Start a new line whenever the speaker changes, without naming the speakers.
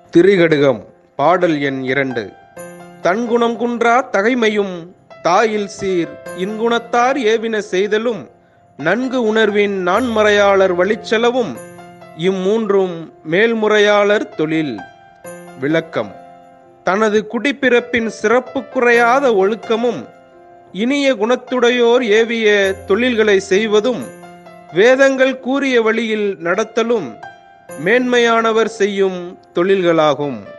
திரிகடுகம் பாடல் எண் இரண்டு தன்குணம் குன்றா தகைமையும் தாயில் சீர் இன்குணத்தார் ஏவின செய்தலும் நன்கு உணர்வின் நான்மறையாளர் வழிச்செலவும் இம்மூன்றும் மேல்முறையாளர் தொழில் விளக்கம் தனது குடிப்பிறப்பின் சிறப்பு குறையாத ஒழுக்கமும் இனிய குணத்துடையோர் ஏவிய தொழில்களை செய்வதும் வேதங்கள் கூறிய வழியில் நடத்தலும் மேன்மையானவர் செய்யும் தொழில்களாகும்